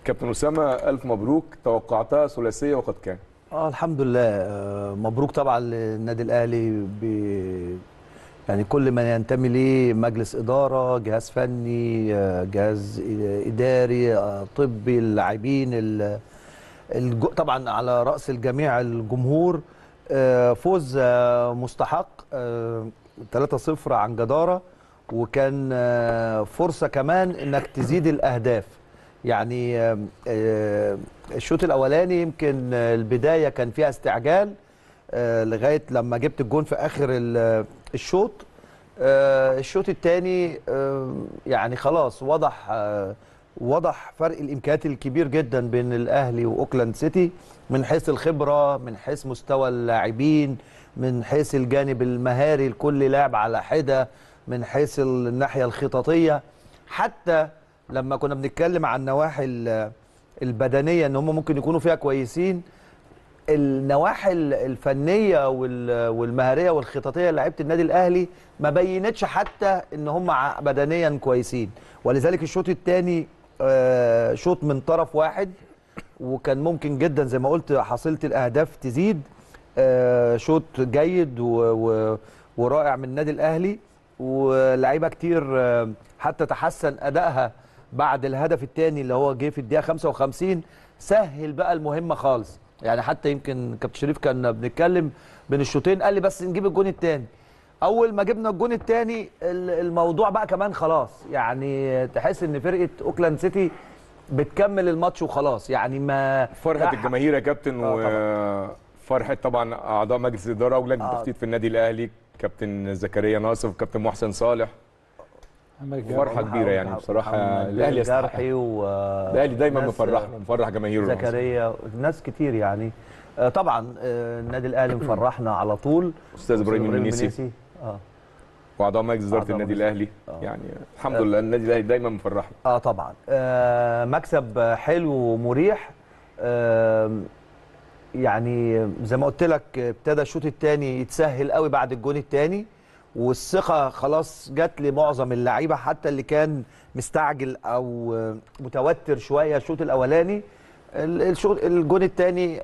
كابتن اسامه الف مبروك توقعتها ثلاثيه وقد كان اه الحمد لله آه، مبروك طبعا للنادي الاهلي ب يعني كل من ينتمي ليه مجلس اداره جهاز فني آه، جهاز اداري آه، طبي اللاعبين ال- الج- طبعا على راس الجميع الجمهور آه، فوز آه، مستحق آه، 3-0 عن جداره وكان آه، فرصه كمان انك تزيد الاهداف يعني آه، آه، الشوط الاولاني يمكن آه، البدايه كان فيها استعجال آه، لغايه لما جبت الجون في اخر ال- الشوط آه، الشوط الثاني يعني خلاص وضح آه، وضح فرق الامكانيات الكبير جدا بين الاهلي واوكلاند سيتي من حيث الخبره من حيث مستوى اللاعبين من حيث الجانب المهاري لكل لاعب على حده من حيث الناحيه الخططيه حتى لما كنا بنتكلم عن النواحي ال- البدنيه ان هم ممكن يكونوا فيها كويسين النواحي ال- الفنيه وال- والمهاريه والخططيه لعيبه النادي الاهلي ما بينتش حتى ان هم ع- بدنيا كويسين ولذلك الشوط الثاني شوط من طرف واحد وكان ممكن جدا زي ما قلت حصيله الاهداف تزيد آه، شوط جيد و و ورائع من النادي الاهلي ولاعيبه كتير آه، حتى تحسن ادائها بعد الهدف الثاني اللي هو جه في الدقيقه 55 سهل بقى المهمه خالص يعني حتى يمكن كابتن شريف كان بنتكلم بين الشوطين قال لي بس نجيب الجون الثاني اول ما جبنا الجون الثاني الموضوع بقى كمان خلاص يعني تحس ان فرقه اوكلاند سيتي بتكمل الماتش وخلاص يعني ما فرحه الجماهير يا كابتن آه وفرحه طبعا اعضاء مجلس الاداره ولجنه آه. التخطيط في النادي الاهلي كابتن زكريا ناصر وكابتن محسن صالح فرحه كبيره يعني بصراحه الاهلي يستحق جرحي و الاهلي دايما ناس- مفرحنا مفرح جماهيره زكريا ناس كتير يعني آه، طبعا آه، النادي الاهلي مفرحنا على طول استاذ ابراهيم المنيسي اه واعضاء مجلس اداره أعضاء النادي مجلس- الاهلي آه. يعني الحمد لله النادي الاهلي دايما مفرحنا اه طبعا آه مكسب حلو ومريح آه يعني زي ما قلت لك ابتدى الشوط الثاني يتسهل قوي بعد الجون الثاني والثقه خلاص جت لمعظم اللعيبه حتى اللي كان مستعجل او آه، متوتر شويه الشوط الاولاني ال- الشوط الجون الثاني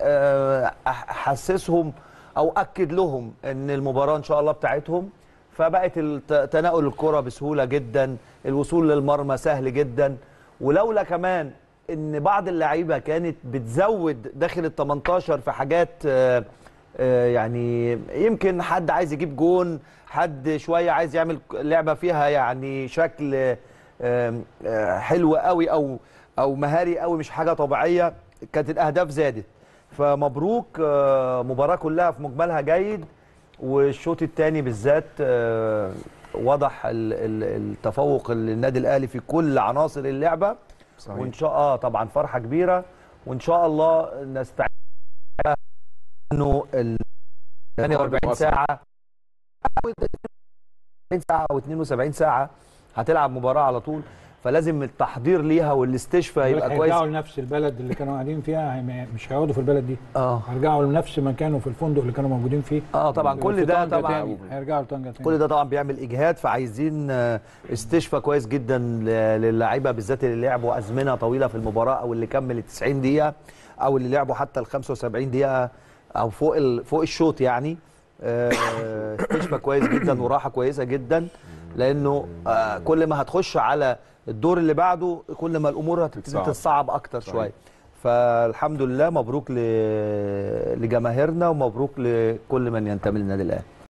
حسسهم او اكد لهم ان المباراه ان شاء الله بتاعتهم فبقت الت- تناول الكره بسهوله جدا الوصول للمرمى سهل جدا ولولا كمان ان بعض اللعيبه كانت بتزود داخل ال 18 في حاجات آه، آه، يعني يمكن حد عايز يجيب جون حد شويه عايز يعمل لعبه فيها يعني شكل آه، آه، حلو قوي او او مهاري قوي مش حاجه طبيعيه كانت الاهداف زادت فمبروك آه، مباراه كلها في مجملها جيد والشوط الثاني بالذات آه، وضح ال- ال- التفوق للنادي الاهلي في كل عناصر اللعبه صحيح وان شاء الله طبعا فرحه كبيره وان شاء الله نستعد انه ال 48 ساعه أو 72 ساعه او 72 ساعه هتلعب مباراه على طول فلازم التحضير ليها والاستشفاء يبقى كويس هيرجعوا لنفس البلد اللي كانوا قاعدين فيها هي- مش هيقعدوا في البلد دي اه هيرجعوا لنفس مكانه في الفندق اللي كانوا موجودين فيه اه طبعا في كل ده طنجة طبعا تاني. هيرجعوا لطنجه تاني كل ده طبعا بيعمل اجهاد فعايزين آه، استشفاء كويس جدا ل- للاعيبه بالذات اللي لعبوا ازمنه طويله في المباراه او اللي كمل ال 90 دقيقه او اللي لعبوا حتى ال 75 دقيقه او فوق ال- فوق الشوط يعني آه، استشفاء كويس جدا وراحه كويسه جدا لانه آه، كل ما هتخش على الدور اللي بعده كل ما الامور هتبتدي تتصعب. تتصعب اكتر صحيح. شويه فالحمد لله مبروك ل- لجماهيرنا ومبروك لكل من ينتمي للنادي الاهلي